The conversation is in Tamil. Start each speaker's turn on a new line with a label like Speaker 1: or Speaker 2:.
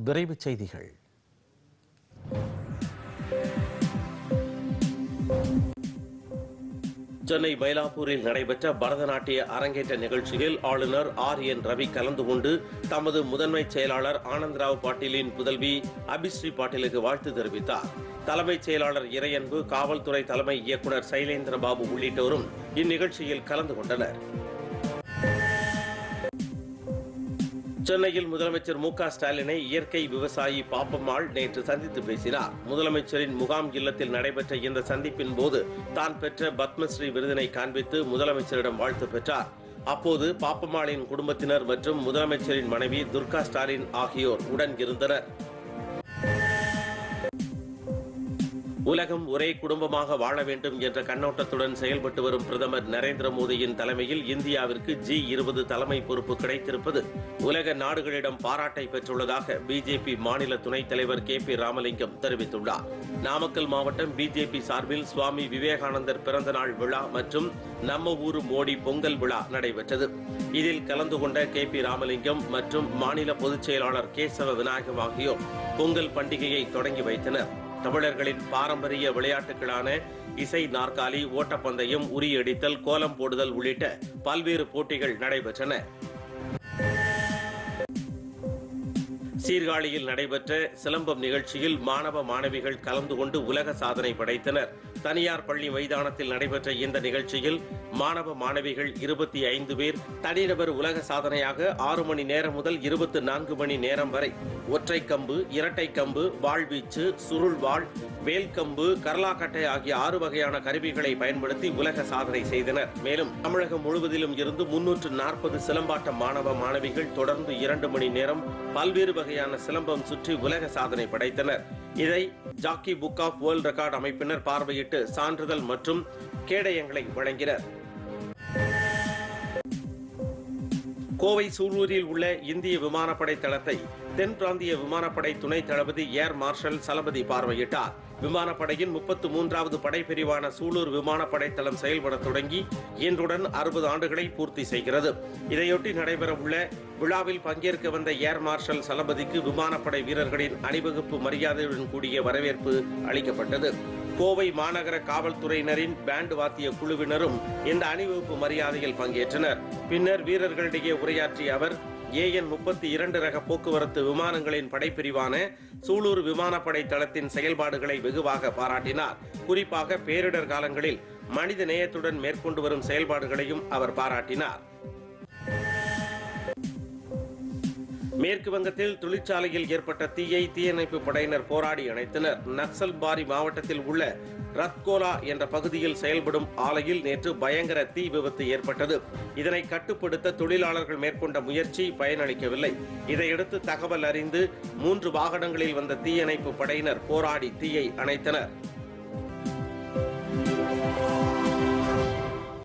Speaker 1: விரைவுச் செய்திகள்
Speaker 2: சென்னை மயிலாப்பூரில் நடைபெற்ற பரதநாட்டிய அரங்கேற்ற நிகழ்ச்சியில் ஆளுநர் ஆர் என் ரவி கலந்து கொண்டு தமது முதன்மை செயலாளர் ஆனந்தராவ் பாட்டீலின் புதல்வி அபிஸ்ரீ பாட்டீலுக்கு வாழ்த்து தெரிவித்தார் தலைமைச் செயலாளர் இறையன்பு காவல்துறை தலைமை இயக்குநர் சைலேந்திர பாபு உள்ளிட்டோரும் இந்நிகழ்ச்சியில் கலந்து கொண்டனர் சென்னையில் முதலமைச்சர் மு க ஸ்டாலினை இயற்கை விவசாயி பாப்பம்மாள் நேற்று சந்தித்து பேசினார் முதலமைச்சரின் முகாம் இல்லத்தில் நடைபெற்ற இந்த சந்திப்பின் போது தான் பெற்ற பத்மஸ்ரீ விருதினை காண்பித்து முதலமைச்சரிடம் வாழ்த்து பெற்றார் அப்போது பாப்பம்மாளின் குடும்பத்தினர் மற்றும் முதலமைச்சரின் மனைவி துர்கா ஸ்டாலின் ஆகியோர் உடன் இருந்தனர் உலகம் ஒரே குடும்பமாக வாழ வேண்டும் என்ற கண்ணோட்டத்துடன் செயல்பட்டு வரும் பிரதமர் நரேந்திர மோடியின் தலைமையில் இந்தியாவிற்கு ஜி இருபது தலைமை பொறுப்பு கிடைத்திருப்பது உலக நாடுகளிடம் பாராட்டை பெற்றுள்ளதாக பிஜேபி மாநில துணைத் தலைவர் கே பி ராமலிங்கம் தெரிவித்துள்ளார் நாமக்கல் மாவட்டம் பிஜேபி சார்பில் சுவாமி விவேகானந்தர் பிறந்தநாள் விழா மற்றும் நம்ம ஊரு மோடி பொங்கல் விழா நடைபெற்றது இதில் கலந்து கொண்ட கே பி ராமலிங்கம் மற்றும் மாநில பொதுச் செயலாளர் கேசவ விநாயகம் ஆகியோர் பொங்கல் பண்டிகையை தொடங்கி வைத்தனர் தமிழர்களின் பாரம்பரிய விளையாட்டுகளான இசை நாற்காலி ஓட்டப்பந்தயம் உரியடித்தல் கோலம் போடுதல் உள்ளிட்ட பல்வேறு போட்டிகள் நடைபெற்றன சீர்காழியில் நடைபெற்ற சிலம்பம் நிகழ்ச்சியில் மாணவ மாணவிகள் கலந்து கொண்டு உலக சாதனை படைத்தனர் தனியார் பள்ளி மைதானத்தில் நடைபெற்ற இந்த நிகழ்ச்சியில் மாணவ மாணவிகள் இருபத்தி ஐந்து பேர் தனிநபர் உலக சாதனையாக ஆறு மணி நேரம் முதல் இருபத்தி நான்கு மணி நேரம் வரை ஒற்றை கம்பு இரட்டை கம்பு வாழ்வீச்சு சுருள் வாழ் வேல்கம்பு கர்லாக்கட்டை ஆகிய ஆறு வகையான கருவிகளை பயன்படுத்தி உலக சாதனை செய்தனர் மேலும் தமிழகம் முழுவதிலும் இருந்து முன்னூற்று நாற்பது சிலம்பாட்ட மாணவ மாணவிகள் தொடர்ந்து இரண்டு மணி நேரம் பல்வேறு வகையான சிலம்பம் சுற்றி உலக சாதனை படைத்தனர் இதை ஜாக்கி புக் ஆஃப் வேர்ல்ட் ரெக்கார்ட் அமைப்பினர் பார்வையிட்டு சான்றிதழ் மற்றும் கேடயங்களை வழங்கினர் கோவை சூலூரில் உள்ள இந்திய விமானப்படை தளத்தை தென் பிராந்திய விமானப்படை துணை தளபதி ஏர் மார்ஷல் சலபதி பார்வையிட்டார் விமானப்படையின் முப்பத்து மூன்றாவது படைப்பிரிவான சூலூர் விமானப்படை தளம் செயல்பட தொடங்கி இன்றுடன் அறுபது ஆண்டுகளை பூர்த்தி செய்கிறது இதையொட்டி நடைபெறவுள்ள விழாவில் பங்கேற்க வந்த ஏர் மார்ஷல் சலபதிக்கு விமானப்படை வீரர்களின் அணிவகுப்பு மரியாதையுடன் கூடிய வரவேற்பு அளிக்கப்பட்டது கோவை மாநகர காவல்துறையினரின் பேண்ட் வாத்திய குழுவினரும் இந்த அணிவகுப்பு மரியாதையில் பங்கேற்றனர் பின்னர் வீரர்களிடையே உரையாற்றிய அவர் ஏஎன் முப்பத்தி இரண்டு ரக போக்குவரத்து விமானங்களின் படைப்பிரிவான சூலூர் விமானப்படை தளத்தின் செயல்பாடுகளை வெகுவாக பாராட்டினார் குறிப்பாக பேரிடர் காலங்களில் மனித நேயத்துடன் மேற்கொண்டு வரும் செயல்பாடுகளையும் அவர் பாராட்டினார் மேற்கு வங்கத்தில் தொழிற்சாலையில் ஏற்பட்ட தீயை தீயணைப்பு படையினர் போராடி அணைத்தனர் நக்சல் பாரி மாவட்டத்தில் உள்ள ரத்கோலா என்ற பகுதியில் செயல்படும் ஆலையில் நேற்று பயங்கர தீ விபத்து ஏற்பட்டது இதனை கட்டுப்படுத்த தொழிலாளர்கள் மேற்கொண்ட முயற்சி பயனளிக்கவில்லை இதையடுத்து தகவல் அறிந்து மூன்று வாகனங்களில் வந்த தீயணைப்பு படையினர் போராடி தீயை அணைத்தனர்